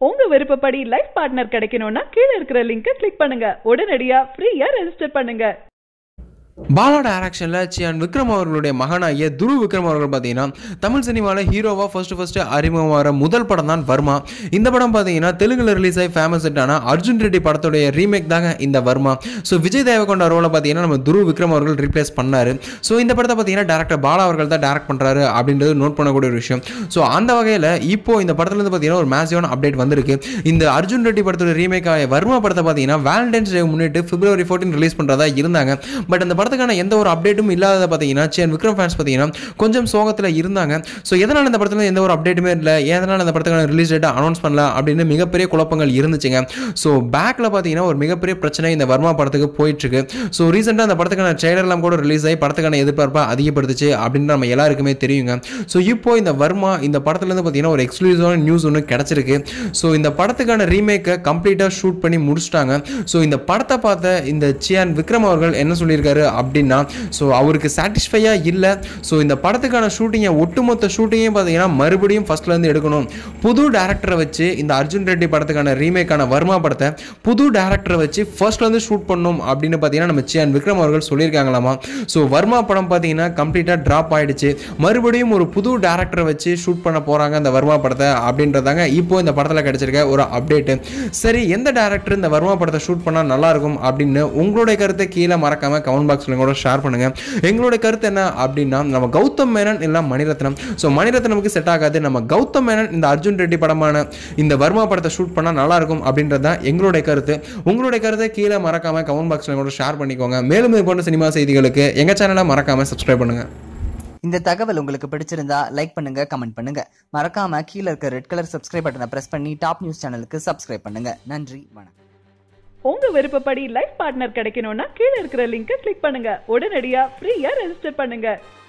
உங்க விருப்பப்படி life partner கிடைக்கணும்னா கீழே இருக்கிற லிங்கை கிளிக் பண்ணுங்க உடனடியா ஃப்ரீயா ரெஜிஸ்டர் பண்ணுங்க பாலா டைரக்ஷனில் சியான் விக்ரம் அவர்களுடைய மகனாகிய துரு விக்ரம் அவர்கள் பார்த்தீங்கன்னா தமிழ் சினிமாவில் ஹீரோவாக ஃபர்ஸ்ட் ஃபர்ஸ்ட் அறிமுகமாகிற முதல் படம் தான் வர்மா இந்த படம் பார்த்தீங்கன்னா தெலுங்குல ரிலீஸ் ஆகி ஃபேமஸ் ஆன அர்ஜுன் ரெட்டி படத்துடைய ரீமேக் தாங்க இந்த வர்மா ஸோ விஜய் தேவகொண்ட ரோலை பார்த்தீங்கன்னா நம்ம துரு விக்ரம் அவர்கள் ரீப்ளேஸ் பண்ணாரு ஸோ இந்த படத்தை பார்த்தீங்கன்னா டேரக்டர் பாலா அவர்கள் தான் டேரக்ட் பண்ணுறாரு அப்படின்றது நோட் பண்ணக்கூடிய ஒரு விஷயம் ஸோ அந்த வகையில் இப்போ இந்த படத்துலேருந்து பார்த்தீங்கன்னா ஒரு மேசிவான அப்டேட் வந்திருக்கு இந்த அர்ஜுன் ரெட்டி படத்தோட ரீமேக் ஆகிய வர்மா படத்தை பார்த்தீங்கன்னா வேலண்டைன்ஸ் டே முன்னிட்டு பிப்ரவரி ஃபோர்டீன் ரிலீஸ் பண்ணுறதா இருந்தாங்க பட் அந்த படத்துக்கான எந்த ஒரு அப்டேட்டும் இல்லாத பார்த்தீங்கன்னா சியன் விக்ரம் ஃபேன்ஸ் பார்த்தீங்கன்னா கொஞ்சம் சோகத்தில் இருந்தாங்க ஸோ எதனால் இந்த படத்தில் எந்த ஒரு அப்டேட்டுமே இல்லை எதனால் அந்த படத்துக்கான ரிலீஸ் டேட்டை அனௌன்ஸ் பண்ணல அப்படின்னு மிகப்பெரிய குழப்பங்கள் இருந்துச்சுங்க ஸோ பேக்கில் பார்த்தீங்கன்னா ஒரு மிகப்பெரிய பிரச்சனை இந்த வர்மா படத்துக்கு போயிட்டுருக்கு ஸோ ரீசெண்டாக அந்த படத்துக்கான ட்ரெய்லர்லாம் கூட ரிலீஸ் ஆகி படத்துக்கான எதிர்பார்ப்பை அதிகப்படுத்துச்சு அப்படின்னு நம்ம எல்லாருக்குமே தெரியுங்க ஸோ இப்போ இந்த வர்மா இந்த படத்துலேருந்து பார்த்தீங்கன்னா ஒரு எக்ஸ்க்ளூசிவான நியூஸ் ஒன்று கிடச்சிருக்கு ஸோ இந்த படத்துக்கான ரீமேக்கை கம்ப்ளீட்டாக ஷூட் பண்ணி முடிச்சிட்டாங்க ஸோ இந்த படத்தை பார்த்த இந்த சியான் விக்ரம் அவர்கள் என்ன சொல்லியிருக்காரு அப்படின்னா ஸோ அவருக்கு சாட்டிஸ்ஃபையாக இல்லை ஸோ இந்த படத்துக்கான ஷூட்டிங்கை ஒட்டுமொத்த ஷூட்டிங்கையும் பார்த்தீங்கன்னா மறுபடியும் ஃபஸ்ட்லேருந்து எடுக்கணும் புது டேரக்டரை வச்சு இந்த அர்ஜுன் ரெட்டி படத்துக்கான ரீமேக்கான வர்மா படத்தை புது டேரக்டரை வச்சு ஃபர்ஸ்ட்லேருந்து ஷூட் பண்ணணும் அப்படின்னு பார்த்தீங்கன்னா நம்ம சியான் விக்ரம் அவர்கள் சொல்லியிருக்காங்களாமா ஸோ வர்மா படம் பார்த்தீங்கன்னா கம்ப்ளீட்டாக ட்ராப் ஆயிடுச்சு மறுபடியும் ஒரு புது டேரக்டரை வச்சு ஷூட் பண்ண போகிறாங்க அந்த வர்மா படத்தை அப்படின்றதாங்க இப்போ இந்த படத்தில் கிடைச்சிருக்க ஒரு அப்டேட்டு சரி எந்த டேரக்டர் இந்த வர்மா படத்தை ஷூட் பண்ணால் நல்லாயிருக்கும் அப்படின்னு உங்களுடைய கருத்தை கீழே மறக்காம கமெண்ட் பாக்ஸில் கூட ஷேர் பண்ணுங்க எங்களுடைய கருத்து என்ன அப்படின்னா நம்ம கௌதம் மேனன் இல்லை மணிரத்னம் ஸோ மணிரத்னமுக்கு செட் ஆகாது நம்ம கௌதம் மேனன் இந்த அர்ஜுன் ரெட்டி படமான இந்த வர்மா படத்தை ஷூட் பண்ணால் நல்லா இருக்கும் அப்படின்றது தான் எங்களுடைய கருத்து உங்களுடைய கருத்தை கீழே மறக்காம கமெண்ட் பாக்ஸில் கூட ஷேர் பண்ணிக்கோங்க மேலும் இது போன்ற சினிமா செய்திகளுக்கு எங்கள் சேனலை மறக்காம சப்ஸ்கிரைப் பண்ணுங்க இந்த தகவல் உங்களுக்கு பிடிச்சிருந்தா லைக் பண்ணுங்க கமெண்ட் பண்ணுங்க மறக்காம கீழே இருக்க ரெட் கலர் சப்ஸ்கிரைப் பட்டனை பிரஸ் பண்ணி டாப் நியூஸ் சேனலுக்கு சப்ஸ்கிரைப் பண்ணுங்க நன்றி வணக்கம் உங்க விருப்பப்படி லைஃப் பார்ட்னர் கிடைக்கணும்னா கீழே இருக்கிற லிங்கை கிளிக் பண்ணுங்க உடனடியா ஃப்ரீயா ரெஜிஸ்டர் பண்ணுங்க